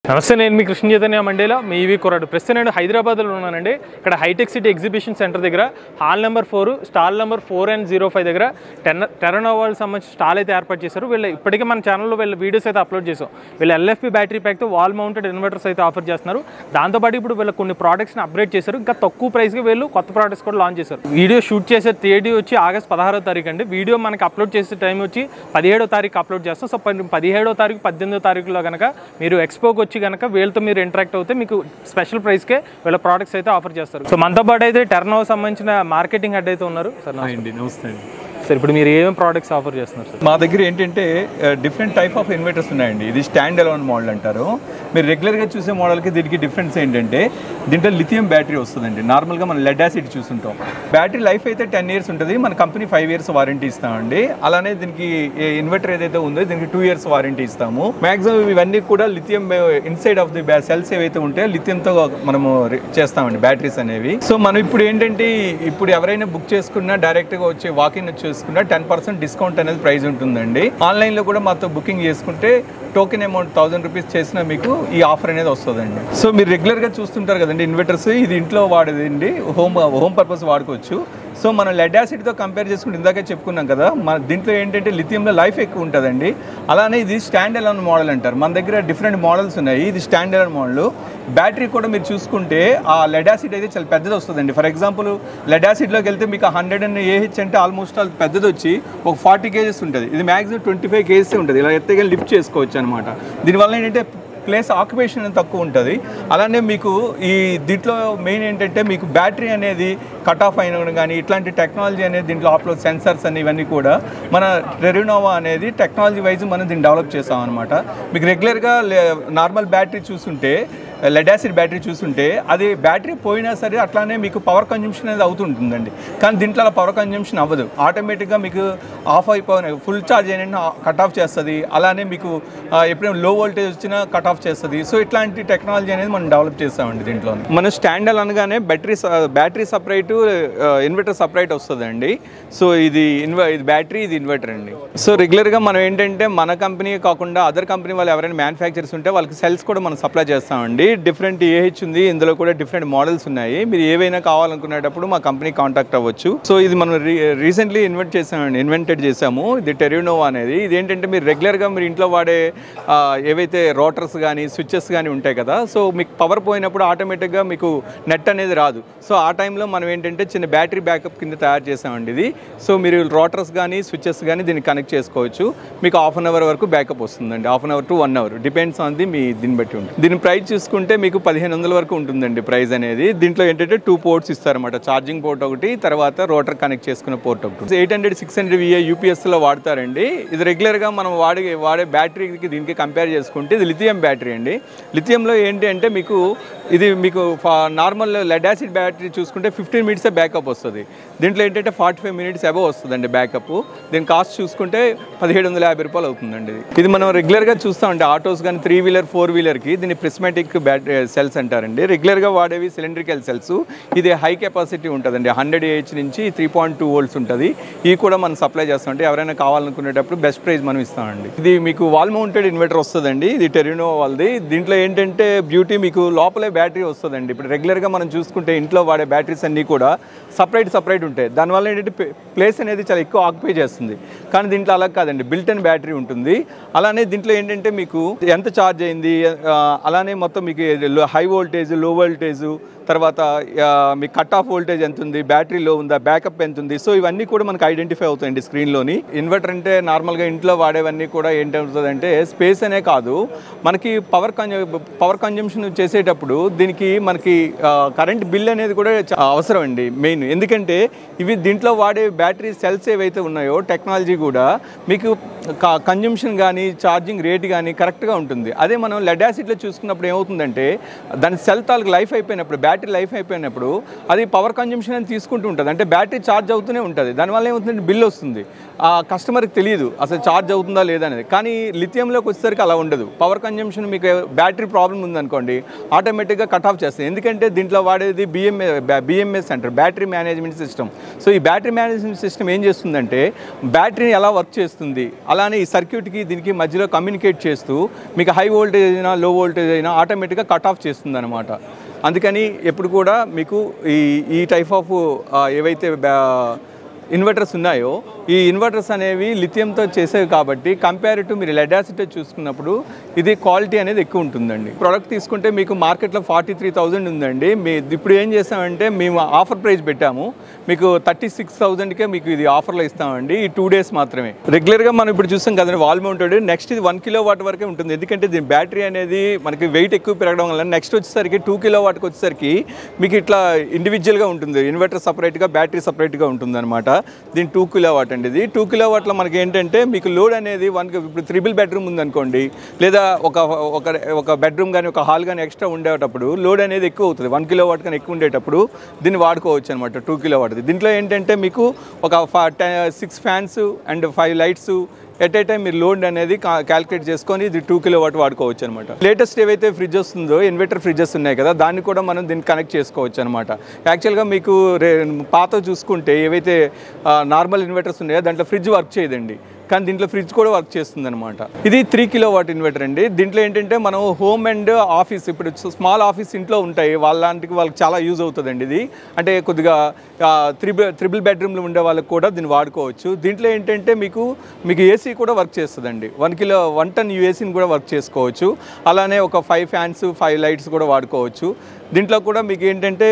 నమస్తే నేను మీ కృష్ణ చైతన్య మండేలో మీ ఈవీ కొరాడు ప్రస్తుతం నేను హైదరాబాద్లో ఉన్నానండి ఇక్కడ హైటెక్ సిటీ ఎగ్జిబిషన్ సెంటర్ దగ్గర hall number four stall number four and zero five దగ్గర టెన్ టెరనోవాల్ సంబంధించిన స్టాల్ అయితే ఏర్పాటు చేశారు వీళ్ళు ఇప్పటికే మన ఛానల్లో వీళ్ళ వీడియోస్ అయితే అప్లోడ్ చేసాం వీళ్ళు ఎల్ఎఫ్పి బ్యాటరీ ప్యాక్తో వాల్ మౌంటెడ్ ఇన్వర్టర్స్ అయితే ఆఫర్ చేస్తున్నారు దాంతోపాటు ఇప్పుడు వీళ్ళు కొన్ని ప్రోడక్ట్స్ని అప్గ్రేడ్ చేశారు ఇంకా తక్కువ ప్రైస్కి వీళ్ళు కొత్త ప్రోడక్ట్స్ కూడా లాంచ్ చేశారు వీడియో షూట్ చేసే తేదీ వచ్చి ఆగస్ట్ పదహారో తారీఖు అండి వీడియో మనకి అప్లోడ్ చేసే టైం వచ్చి పదిహేడో తారీఖు అప్లోడ్ చేస్తాం సో పది- పదిహేడో తారీఖు పద్దెనిమిదో తారీఖులో కనుక మీరు ఎక్స్పోకి వచ్చి కనుక వీళ్ళతో మీరు ఇంటరాక్ట్ అవుతే మీకు స్పెషల్ ప్రైస్కే వీళ్ళ ప్రోడక్ట్స్ అయితే ఆఫర్ చేస్తారు సో మనతో పాటు అయితే టెర్నో సంబంధించిన మార్కెటింగ్ హెడ్ అయితే ఉన్నారు సార్ నమస్తే. అండి నమస్తే అండి సార్ ఇప్పుడు మీరు ఏమేమి ప్రోడక్ట్స్ ఆఫర్ చేస్తున్నారు సార్ మా దగ్గర ఏంటంటే డిఫరెంట్ టైప్ ఆఫ్ ఇన్వర్టర్స్ ఉన్నాయండి ఇది స్టాండ్ అలోన్ మోడల్ అంటారు మీరు రెగ్యులర్గా చూసే మోడల్కి దీనికి డిఫరెన్స్ ఏంటంటే దీంట్లో లిథియం బ్యాటరీ వస్తుందండి నార్మల్గా మనం లెడ్ యాసిడ్ చూస్తుంటాం బ్యాటరీ లైఫ్ అయితే టెన్ ఇయర్స్ ఉంటుంది మన కంపెనీ ఫైవ్ ఇయర్స్ వారంటీ ఇస్తామండి అలానే దీనికి ఇన్వర్టర్ ఏదైతే ఉందో దీనికి టూ ఇయర్స్ వారంటీ ఇస్తాము మాక్సిమం ఇవన్నీ కూడా lithium inside of the cells ఏవైతే ఉంటాయో లిథియంతో మనము re- చేస్తామండి బ్యాటరీస్ అనేవి సో మనం ఇప్పుడు ఏంటంటే ఇప్పుడు ఎవరైనా బుక్ చేసుకున్నా డైరెక్ట్గా వచ్చి వాకింగ్ చేసుకున్నా టెన్ పర్సెంట్ డిస్కౌంట్ అనేది ప్రైస్ ఉంటుందండి ఆన్లైన్లో కూడా మాతో బుకింగ్ చేసుకుంటే టోకెన్ అమౌంట్ థౌసండ్ రూపీస్ చేసినా మీకు ఈ ఆఫర్ అనేది వస్తుందండి సో మీరు రెగ్యులర్గా చూస్తుంటారు కదండి ఇన్వర్టర్స్ ఇది ఇంట్లో వాడేదండి హోమ్ హోమ్ పర్పస్ వాడుకోవచ్చు సో మనం లెడ్ యాసిడ్తో కంపేర్ చేసుకుంటే ఇందాకే చెప్పుకున్నాం కదా మన దీంట్లో ఏంటంటే లిథియంలో లైఫ్ ఎక్కువ ఉంటుందండి అలానే ఇది స్టాండ్ అలోన్ మోడల్ అంటారు మన దగ్గర డిఫరెంట్ మోడల్స్ ఉన్నాయి ఇది స్టాండ్ అలోన్ మోడల్ బ్యాటరీ కూడా మీరు చూసుకుంటే ఆ లెడ్ యాసిడ్ అయితే చాలా పెద్దది వస్తుందండి ఫర్ ఎగ్జాంపుల్ లెడ్ యాసిడ్లోకి వెళ్తే మీకు హండ్రెడ్ అండ్ ఏహెచ్ అంటే ఆల్మోస్ట్ ఆల్ పెద్దది వచ్చి ఒక ఫార్టీ కేజెస్ ఉంటుంది ఇది మ్యాక్సిమం ట్వంటీ ఫైవ్ కేజెస్ ఉంటుంది ఇలా ఎత్తగా లిఫ్ట్ చేసుకోవచ్చు అనమాట దీనివల్ల ఏంటంటే ప్లేస్ ఆక్యుపేషన్ అనేది తక్కువ ఉంటుంది అలానే మీకు ఈ దీంట్లో మెయిన్ ఏంటంటే మీకు బ్యాటరీ అనేది కట్ ఆఫ్ అయిన కానీ ఇట్లాంటి టెక్నాలజీ అనేది దీంట్లో ఆప్లో సెన్సర్స్ అని ఇవన్నీ కూడా మన రెరినోవా అనేది టెక్నాలజీ వైజ్ మనం దీన్ని డెవలప్ చేసాం అనమాట మీకు రెగ్యులర్గా నార్మల్ బ్యాటరీ చూస్తుంటే లెడ్ యాసిడ్ బ్యాటరీ చూస్తుంటే అది బ్యాటరీ పోయినా సరే అట్లానే మీకు పవర్ కన్జంప్షన్ అనేది అవుతుంటుందండి కానీ దీంట్లో అలా పవర్ కన్జంప్షన్ అవ్వదు ఆటోమేటిక్గా మీకు ఆఫ్ అయిపోయి ఫుల్ ఛార్జ్ అయినా కట్ ఆఫ్ చేస్తుంది అలానే మీకు ఆ, ఎప్పుడైనా లో వోల్టేజ్ వచ్చినా కట్ ఆఫ్ చేస్తుంది సో ఇట్లాంటి టెక్నాలజీ అనేది మనం డెవలప్ చేస్తామండి దీంట్లో మనం స్టాండ్ అనగానే battery battery separate inverter separate వస్తుందండి సో ఇది ఇన్వ ఇది బ్యాటరీ ఇది ఇన్వర్టర్ అండి సో రెగ్యులర్గా మనం ఏంటంటే మన కంపెనీ కాకుండా అదర్ కంపెనీ వాళ్ళు ఎవరైనా మ్యానుఫ్యాక్చర్స్ ఉంటే వాళ్ళకి సెల్స్ కూడా మనం సప్లై చేస్తామండి డిఫరెంట్ ఏహెచ్ ఉంది ఇందులో కూడా డిఫరెంట్ మోడల్స్ ఉన్నాయి మీరు ఏవైనా కావాలనుకునేటప్పుడు మా కంపెనీ కాంటాక్ట్ అవ్వచ్చు సో ఇది మనం రీసెంట్లీ ఇన్వెంట్ చేసామండి ఇన్వెంటెడ్ చేసాము ఇది టెరినోవా అనేది ఇది ఏంటంటే మీరు రెగ్యులర్గా మీరు ఇంట్లో వాడే ఆ, ఏవైతే రోటర్స్ కానీ స్విచ్చెస్ కానీ ఉంటాయి కదా సో మీకు పవర్ పోయినప్పుడు ఆటోమేటిక్గా మీకు నెట్ అనేది రాదు సో ఆ టైంలో మనం ఏంటంటే చిన్న బ్యాటరీ బ్యాకప్ కింద తయారు చేసామండి ఇది సో మీరు రోటర్స్ కానీ స్విచ్చెస్ కానీ దీన్ని కనెక్ట్ చేసుకోవచ్చు మీకు హాఫ్ అన్ అవర్ వరకు బ్యాకప్ వస్తుందండి half an hour to one hour depends on the మీ దీన్ని బట్టి ఉంటుంది దీని ప్రైస్ చూసుకుంటే మీకు పదిహేను వందల వరకు ఉంటుందండి ప్రైస్ అనేది దీంట్లో ఏంటంటే టూ పోర్ట్స్ ఇస్తారన్నమాట ఛార్జింగ్ పోర్ట్ ఒకటి తర్వాత రోటర్ కనెక్ట్ చేసుకునే పోర్ట్ ఒకటి eight hundred six hundred VA యూపీఎస్లో వాడతారండి ఇది రెగ్యులర్గా మనం వాడే వాడే బ్యాటరీకి దీనికి కంపేర్ చేసుకుంటే ఇది లిథియం బ్యాటరీ అండి లిథియంలో ఏంటి అంటే మీకు ఇది మీకు నార్మల్ లెడ్ యాసిడ్ బ్యాటరీ చూసుకుంటే ఫిఫ్టీన్ మినిట్సే బ్యాకప్ వస్తుంది దీంట్లో ఏంటంటే ఫార్టీ ఫైవ్ మినిట్స్ అబవ్ వస్తుందండి బ్యాకప్ దీని కాస్ట్ చూసుకుంటే పదిహేడు వందల యాభై రూపాయలు అవుతుందండి ఇది ఇది మనం రెగ్యులర్గా చూస్తామండి ఆటోస్ కానీ త్రీ వీలర్ ఫోర్ వీలర్కి దీన్ని ప్రిస్మాటిక్ బ్యాటరీ సెల్స్ అంటారండి రెగ్యులర్గా వాడేవి సిలిండ్రికల్ సెల్స్ ఇది హై కెపాసిటీ ఉంటుందండి హండ్రెడ్ ఏహెచ్ నుంచి త్రీ పాయింట్ టూ వోల్ట్స్ ఉంటుంది ఇవి కూడా మనం సప్లై చేస్తామంటే ఎవరైనా కావాలనుకునేటప్పుడు బెస్ట్ ప్రైస్ మనం ఇస్తామండి ఇది మీకు వాల్ మౌంటెడ్ ఇన్వర్టర్ వస్తుందండి ఇది టెరినో వాళ్ళది దీంట్లో ఏంటంటే బ్యూటీ మీకు లోపలే బ్యాటరీ వస్తుందండి ఇప్పుడు రెగ్యులర్గా మనం చూసుకుంటే ఇంట్లో వాడే బ్యాటరీస్ అన్నీ కూడా సపరేట్ సపరేట్ ఉంటాయి దానివల్ల ఏంటంటే ప్లేస్ అనేది చాలా ఎక్కువ ఆక్యుపై చేస్తుంది కానీ దీంట్లో అలా కాదండి బిల్ట్ ఇన్ బ్యాటరీ ఉంటుంది అలానే దీంట్లో ఏంటంటే మీకు ఎంత ఛార్జ్ అయింది ఆ, అలానే మొత్తం మీకు హై వోల్టేజ్ లో వోల్టేజ్ తర్వాత ఆ, మీ కట్ ఆఫ్ వోల్టేజ్ ఎంత ఉంది బ్యాటరీ లో ఉందా బ్యాకప్ ఎంత ఉంది సో ఇవన్నీ కూడా మనకు ఐడెంటిఫై అవుతాయండి స్క్రీన్లోని ఇన్వర్టర్ అంటే నార్మల్గా ఇంట్లో వాడేవన్నీ కూడా ఏంటవుతుందంటే స్పేస్ అనే కాదు మనకి పవర్ పవర్ కన్జంప్షన్ చేసేటప్పుడు దీనికి మనకి కరెంట్ బిల్ అనేది కూడా చా- అవసరం అండి మెయిన్ ఎందుకంటే ఇవి దీంట్లో వాడే బ్యాటరీ సెల్స్ ఏవైతే ఉన్నాయో టెక్నాలజీ కూడా మీకు కన్జంప్షన్ కానీ ఛార్జింగ్ రేట్ కానీ కరెక్ట్గా ఉంటుంది అదే మనం లెడ్ యాసిడ్లో చూసుకున్నప్పుడు ఏమవుతుందంటే ఏమవుతుందంటే దాని సెల్ తాలూకు లైఫ్ అయిపోయినప్పుడు బ్యాటరీ లైఫ్ అయిపోయినప్పుడు అది పవర్ కన్జంప్షన్ అని తీసుకుంటూ ఉంటుంది అంటే బ్యాటరీ ఛార్జ్ అవుతూనే ఉంటుంది దానివల్ల ఏమవుతుందంటే బిల్ వస్తుంది ఆ కస్టమర్కి తెలియదు అసలు ఛార్జ్ అవుతుందా లేదా అనేది కానీ లిథియంలోకి వచ్చేసరికి అలా ఉండదు పవర్ కన్జంప్షన్ మీకు బ్యాటరీ ప్రాబ్లం ఉందనుకోండి ఆటోమేటిక్గా కట్ ఆఫ్ చేస్తుంది ఎందుకంటే దీంట్లో వాడేది బిఎంఏ బిఎంఎస్ అంటారు బ్యాటరీ మేనేజ్మెంట్ సిస్టమ్ సో ఈ బ్యాటరీ మేనేజ్మెంట్ సిస్టమ్ ఏం చేస్తుందంటే బ్యాటరీని ఎలా వర్క్ చేస్తుంది అలానే ఈ సర్క్యూట్కి దీనికి మధ్యలో కమ్యూనికేట్ చేస్తూ మీకు హై వోల్టేజ్ అయినా లో వోల్టేజ్ అయినా ఆటోమేటిక్గా కట్ ఆఫ్ చేస్తుంది అనమాట అందుకని ఎప్పుడు కూడా మీకు ఈ ఈ టైప్ ఆఫ్ ఏవైతే బ్యా- ఇన్వర్టర్స్ ఉన్నాయో ఈ ఇన్వర్టర్స్ అనేవి లిథియంతో చేసేవి కాబట్టి కంపేర్ టు మీరు లెడ్ యాసిడ్ చూసుకున్నప్పుడు ఇది క్వాలిటీ అనేది ఎక్కువ ఉంటుందండి ప్రోడక్ట్ తీసుకుంటే మీకు మార్కెట్లో ఫార్టీ త్రీ థౌజండ్ ఉందండి మీ ఇప్పుడు ఏం చేస్తామంటే మేము ఆఫర్ ప్రైస్ పెట్టాము మీకు థర్టీ సిక్స్ థౌజండ్కే మీకు ఇది ఆఫర్లో ఇస్తామండి ఈ టూ డేస్ మాత్రమే రెగ్యులర్గా మనం ఇప్పుడు చూస్తాం కదండి వాల్ మౌంటెడ్ నెక్స్ట్ ఇది వన్ కిలో వాట్ వరకే ఉంటుంది ఎందుకంటే దీని బ్యాటరీ అనేది మనకి వెయిట్ ఎక్కువ పెరగడం వల్ల నెక్స్ట్ వచ్చేసరికి టూ కిలో వాట్కి వచ్చేసరికి మీకు ఇట్లా ఇండివిజువల్గా ఉంటుంది ఇన్వర్టర్ సపరేట్గా బ్యాటరీ సపరేట్గా ఉంటుంది అనమాట దీని టూ కిలో వాట్ అండి ఇది టూ కిలో వాట్లో మనకి ఏంటంటే మీకు లోడ్ అనేది వన్ ఇప్పుడు త్రిబుల్ బెడ్రూమ్ ఉందనుకోండి లేదా ఒక ఒక ఒక బెడ్రూమ్ కానీ ఒక హాల్ కానీ ఎక్స్ట్రా ఉండేటప్పుడు లోడ్ అనేది ఎక్కువ అవుతుంది వన్ కిలో వాట్ కానీ ఎక్కువ ఉండేటప్పుడు దీన్ని వాడుకోవచ్చు అనమాట టూ కిలో వాట్ దీంట్లో ఏంటంటే మీకు ఒక six fans and five lights at a time మీరు లోడ్ అనేది క్యాలిక్యులేట్ చేసుకొని ఇది టూ కిలో వాట్ వాడుకోవచ్చు అనమాట లేటెస్ట్ ఏవైతే ఫ్రిడ్జ్ వస్తుందో ఇన్వర్టర్ ఫ్రిడ్జెస్ ఉన్నాయి కదా దాన్ని కూడా మనం దీన్ని కనెక్ట్ చేసుకోవచ్చు అనమాట యాక్చువల్గా మీకు రే పాత చూసుకుంటే ఏవైతే నార్మల్ ఇన్వర్టర్స్ ఉన్నాయో దాంట్లో ఫ్రిడ్జ్ వర్క్ చేయదండి కానీ దీంట్లో ఫ్రిడ్జ్ కూడా వర్క్ చేస్తుంది అనమాట ఇది త్రీ కిలో వాట్ ఇన్వర్టర్ అండి దీంట్లో ఏంటంటే మనం హోమ్ అండ్ ఆఫీస్ ఇప్పుడు స్మాల్ ఆఫీస్ ఇంట్లో ఉంటాయి వాళ్ళంటికి వాళ్ళకి చాలా యూజ్ అవుతుందండి ఇది అంటే కొద్దిగా త్రిబుల్ త్రిబుల్ బెడ్రూమ్లో ఉండే వాళ్ళకి కూడా దీన్ని వాడుకోవచ్చు దీంట్లో ఏంటంటే మీకు మీకు ఏసీ కూడా వర్క్ చేస్తుందండి వన్ కిలో వన్ టన్ యూఏసీని కూడా వర్క్ చేసుకోవచ్చు అలానే ఒక ఫైవ్ ఫ్యాన్స్ ఫైవ్ లైట్స్ కూడా వాడుకోవచ్చు దీంట్లో కూడా మీకు ఏంటంటే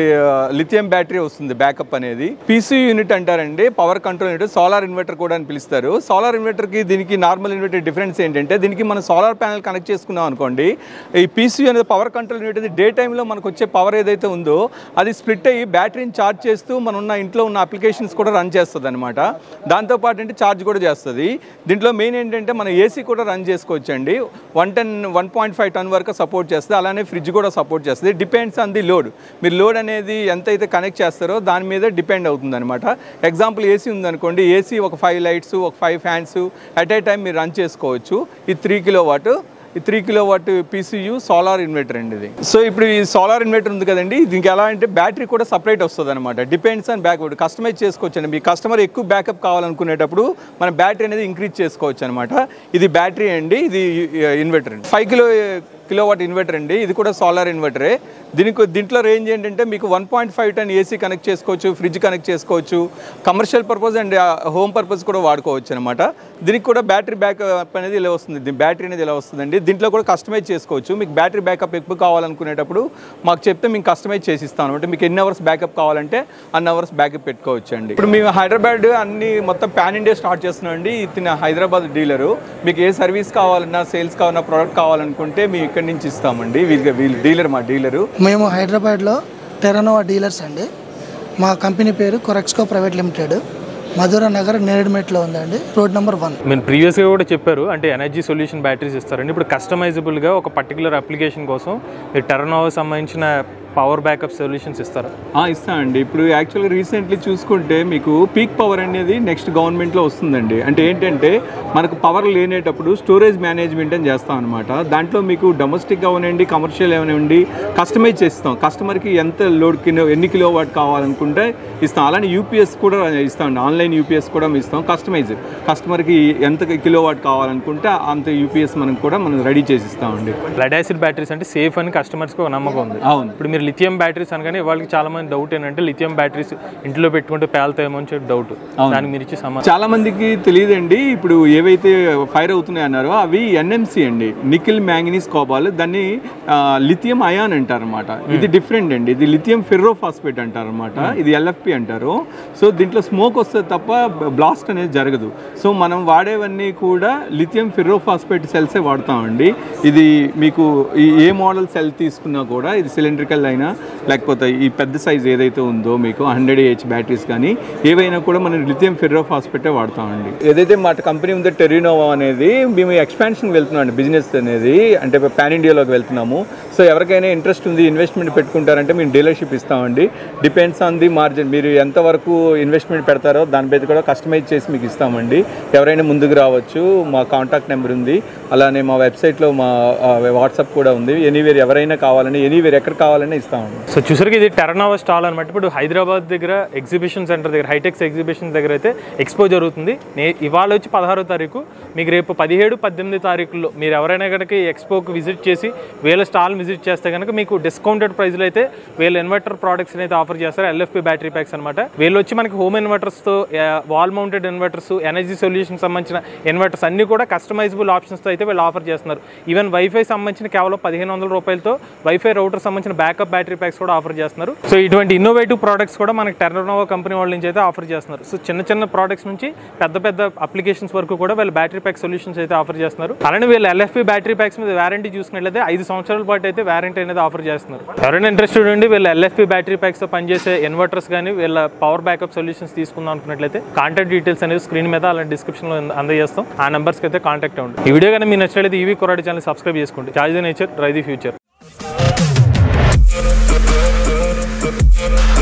లిథియం బ్యాటరీ వస్తుంది బ్యాకప్ అనేది పీసీ యూనిట్ అంటారండి power control unit solar inverter కూడా అని పిలుస్తారు సోలార్ ఇన్వర్టర్కి దీనికి నార్మల్ ఇన్వర్టర్ డిఫరెన్స్ ఏంటంటే దీనికి మనం సోలార్ ప్యానల్ కనెక్ట్ చేసుకున్నాం అనుకోండి ఈ పీసీ అనేది పవర్ కంట్రోల్ యూనిట్ అది డే టైంలో మనకు వచ్చే పవర్ ఏదైతే ఉందో అది స్ప్లిట్ అయ్యి బ్యాటరీని ఛార్జ్ చేస్తూ మన ఉన్న ఇంట్లో ఉన్న అప్లికేషన్స్ కూడా రన్ చేస్తుంది అనమాట దాంతోపాటు అంటే ఛార్జ్ కూడా చేస్తుంది దీంట్లో మెయిన్ ఏంటంటే మనం ఏసీ కూడా రన్ చేసుకోవచ్చు అండి one ten one point five ton వరకు సపోర్ట్ చేస్తుంది అలానే ఫ్రిడ్జ్ కూడా సపోర్ట్ చేస్తుంది డిపెండ్స్ ఆన్ ది లోడ్ మీరు లోడ్ అనేది ఎంత అయితే కనెక్ట్ చేస్తారో దాని మీద డిపెండ్ అవుతుంది అనమాట ఎగ్జాంపుల్ ఏసీ ఉందనుకోండి ఏసీ ఒక ఫైవ్ లైట్స్ ఒక five fans at a time మీరు రన్ చేసుకోవచ్చు ఈ త్రీ కిలో వాట్ ఈ three kilowatt PCU solar inverter అండి ఇది సో ఇప్పుడు ఈ సోలార్ ఇన్వర్టర్ ఉంది కదండి దీనికి ఎలా అంటే బ్యాటరీ కూడా సపరేట్ వస్తుంది అనమాట డిపెండ్స్ ఆన్ బ్యాకప్ కస్టమైజ్ చేసుకోవచ్చు అండి మీ కస్టమర్ ఎక్కువ బ్యాకప్ కావాలనుకునేటప్పుడు మనం బ్యాటరీ అనేది ఇంక్రీజ్ చేసుకోవచ్చు అనమాట ఇది బ్యాటరీ అండి ఇది ఇన్వర్టర్ అండి five kilo kilowatt inverter అండి ఇది కూడా సోలార్ ఇన్వర్టరే దీనికి దీంట్లో రేంజ్ ఏంటంటే మీకు one point five ton AC connect చేసుకోవచ్చు ఫ్రిడ్జ్ కనెక్ట్ చేసుకోవచ్చు commercial purpose and home purpose కూడా వాడుకోవచ్చు అనమాట దీనికి కూడా బ్యాటరీ బ్యాకప్ అనేది ఇలా వస్తుంది దీని బ్యాటరీ అనేది ఇలా వస్తుందండి దీంట్లో కూడా కస్టమైజ్ చేసుకోవచ్చు మీకు బ్యాటరీ బ్యాకప్ ఎక్కువ కావాలనుకునేటప్పుడు మాకు చెప్తే మేము కస్టమైజ్ చేసి ఇస్తాం అనమాట మీకు ఎన్ని అవర్స్ బ్యాకప్ కావాలంటే అన్ని అవర్స్ బ్యాకప్ పెట్టుకోవచ్చు అండి ఇప్పుడు మేము హైదరాబాద్ అన్ని మొత్తం పాన్ ఇండియా స్టార్ట్ చేస్తున్నాం అండి ఇతను హైదరాబాద్ డీలరు మీకు ఏ సర్వీస్ కావాలన్నా సేల్స్ కావాలన్నా ప్రోడక్ట్ కావాలనుకుంటే మేము ఇక్కడి నుంచి ఇస్తామండి వీళ్ళ వీళ్ళ డీలర్ మా డీలరు మేము హైదరాబాద్లో టెరనోవా డీలర్స్ అండి మా కంపెనీ పేరు కొరెక్స్కో ప్రైవేట్ లిమిటెడ్ మధుర నగర్ నేరేడ్మెట్లో ఉందండి రోడ్ నెంబర్ వన్ మీరు ప్రీవియస్గా కూడా చెప్పారు అంటే ఎనర్జీ సొల్యూషన్ బ్యాటరీస్ ఇస్తారండి ఇప్పుడు కస్టమైజబుల్గా ఒక పర్టికులర్ అప్లికేషన్ కోసం మీరు టెర్నోవా సంబంధించిన పవర్ బ్యాకప్ సొల్యూషన్స్ ఇస్తారా ఆ, ఇస్తానండి ఇప్పుడు యాక్చువల్గా రీసెంట్లీ చూసుకుంటే మీకు పీక్ పవర్ అనేది నెక్స్ట్ గవర్నమెంట్లో వస్తుందండి అంటే ఏంటంటే మనకు పవర్ లేనేటప్పుడు స్టోరేజ్ మేనేజ్మెంట్ అని చేస్తాం అనమాట దాంట్లో మీకు డొమెస్టిక్ అవనండి కమర్షియల్ అవనండి కస్టమైజ్ చేస్తాం కస్టమర్కి ఎంత లోడ్ కిలో ఎన్ని కిలో వాట్ కావాలనుకుంటే ఇస్తాం అలానే యూపీఎస్ కూడా ఇస్తాం ఆన్లైన్ యూపీఎస్ కూడా ఇస్తాం కస్టమైజ్ కస్టమర్కి ఎంత కిలో వాట్ కావాలనుకుంటే అంత యూపీఎస్ మనం కూడా మనం రెడీ చేసి ఇస్తామండి లెడ్ యాసిడ్ బ్యాటరీస్ అంటే సేఫ్ అని కస్టమర్స్కి ఒక నమ్మకం ఉంది అవును ఇప్పుడు మీరు లిథియం బ్యాటరీస్ అనగానే వాళ్ళకి చాలా మంది డౌట్ ఏంటంటే లిథియం బ్యాటరీస్ ఇంట్లో పెట్టుకుంటే పేలుతాయేమో అని చెప్పి డౌట్ దానికి మీరు ఇచ్చే సమాధానం చాలా మందికి తెలియదండి ఇప్పుడు ఏవైతే ఫైర్ అవుతున్నాయి అన్నారో అవి ఎన్ఎంసి అండి నికిల్ మ్యాంగనీస్ కోబాల్ దాన్ని లిథియం అయాన్ అంటారనమాట ఇది డిఫరెంట్ అండి ఇది లిథియం ఫెర్రోఫాస్ఫేట్ అంటారనమాట ఇది ఎల్ఎఫ్పి అంటారు సో దీంట్లో స్మోక్ వస్తే తప్ప బ్లాస్ట్ అనేది జరగదు సో మనం వాడేవన్నీ కూడా లిథియం ఫెర్రోఫాస్ఫేట్ సెల్సే వాడతామండి ఇది మీకు ఈ ఏ మోడల్ సెల్ తీసుకున్నా కూడా ఇది సిలిండ్రికల్ అయినా లేకపోతే ఈ పెద్ద సైజ్ ఏదైతే ఉందో మీకు హండ్రెడ్ ఏహెచ్ బ్యాటరీస్ కానీ ఏవైనా కూడా మనం లిథియం ఫెర్రో ఫాస్ఫేటే వాడతామండి ఏదైతే మా కంపెనీ ఉందో టెరినోవా అనేది మేము ఎక్స్పాన్షన్ వెళ్తున్నాం అండి బిజినెస్ అనేది అంటే పాన్ ఇండియాలోకి వెళ్తున్నాము సో ఎవరికైనా ఇంట్రెస్ట్ ఉంది ఇన్వెస్ట్మెంట్ పెట్టుకుంటారంటే మేము డీలర్షిప్ ఇస్తామండి డిపెండ్స్ ఆన్ ది మార్జిన్ మీరు ఎంతవరకు ఇన్వెస్ట్మెంట్ పెడతారో దాని మీద కూడా కస్టమైజ్ చేసి మీకు ఇస్తామండి ఎవరైనా ముందుకు రావచ్చు మా కాంటాక్ట్ నెంబర్ ఉంది అలానే మా వెబ్సైట్లో మా వాట్సాప్ కూడా ఉంది ఎనీవేర్ ఎవరైనా కావాలని ఎనీవేర్ ఎక్కడ కావాలని ఇస్తామండి సో చూసరికి ఇది టెరనావా స్టాల్ అనమాట ఇప్పుడు హైదరాబాద్ దగ్గర ఎగ్జిబిషన్ సెంటర్ దగ్గర హైటెక్స్ ఎగ్జిబిషన్ దగ్గర అయితే ఎక్స్పో జరుగుతుంది నే ఇవాళ వచ్చి పదహారో తారీఖు మీకు రేపు పదిహేడు పద్దెనిమిది తారీఖుల్లో మీరు ఎవరైనా కనుక ఈ ఎక్స్పోకి విజిట్ చేసి వీళ్ళ స్టాల్ విజిట్ చేస్తే కనుక మీకు డిస్కౌంటెడ్ ప్రైస్లో అయితే వీళ్ళ ఇన్వర్టర్ ప్రోడక్ట్స్ అయితే ఆఫర్ చేస్తారు ఎల్ఎఫ్పి బ్యాటరీ ప్యాక్స్ అనమాట వీళ్ళు వచ్చి మనకి హోమ్ ఇన్వర్టర్స్తో wall mounted inverters energy solution సంబంధించిన ఇన్వర్టర్స్ అన్ని కూడా కస్టమైజబుల్ ఆప్షన్స్తో అయితే వీళ్ళు ఆఫర్ చేస్తున్నారు ఈవెన్ వైఫై సంబంధించిన కేవలం పదిహేను వందల రూపాయలతో వైఫై రౌటర్ సంబంధించిన బ్యాకప్ బ్యాటరీ ప్యాక్స్ కూడా ఆఫర్ చేస్తున్నారు సో ఇటువంటి ఇన్నోవేటివ్ ప్రోడక్ట్స్ కూడా మనకి టెర్నోవా కంపెనీ వాళ్ళ నుంచి అయితే ఆఫర్ చేస్తున్నారు సో చిన్న చిన్న ప్రోడక్ట్స్ నుంచి పెద్ద పెద్ద అప్లికేషన్స్ వరకు కూడా వీళ్ళు బ్యాటరీ ప్యాక్ సొల్యూషన్స్ అయితే ఆఫర్ చేస్తున్నారు అలానే వీళ్ళు ఎల్ఎఫ్పి బ్యాటరీ ప్యాక్స్ మీద వారంటీ చూసుకున్నట్లయితే ఐదు సంవత్సరాల పాటు అయితే వారంటీ అనేది ఆఫర్ చేస్తున్నారు ఎవరైనా ఇంట్రెస్టెడ్ ఉండి వీళ్ళ ఎల్ఎఫ్పి బ్యాటరీ ప్యాక్స్ తో పనిచేసే ఇన్వర్టర్స్ కానీ వీళ్ళ పవర్ బ్యాకప్ సొల్యూషన్స్ తీసుకుందాం అనుకున్నట్లయితే కాంటాక్ట్ డీటెయిల్స్ అనేది స్క్రీన్ మీద అలాంటి డిస్క్రిప్షన్ లో అందజేస్తాం ఆ నెంబర్స్కి అయితే కాంటాక్ట్ అవ్వండి ఈ వీడియో కానీ మీ నచ్చినట్లయితే ఈవీ కొరాడి ఛానల్ సబ్స్క్రైబ్ చేసుకోండి charge the nature drive the future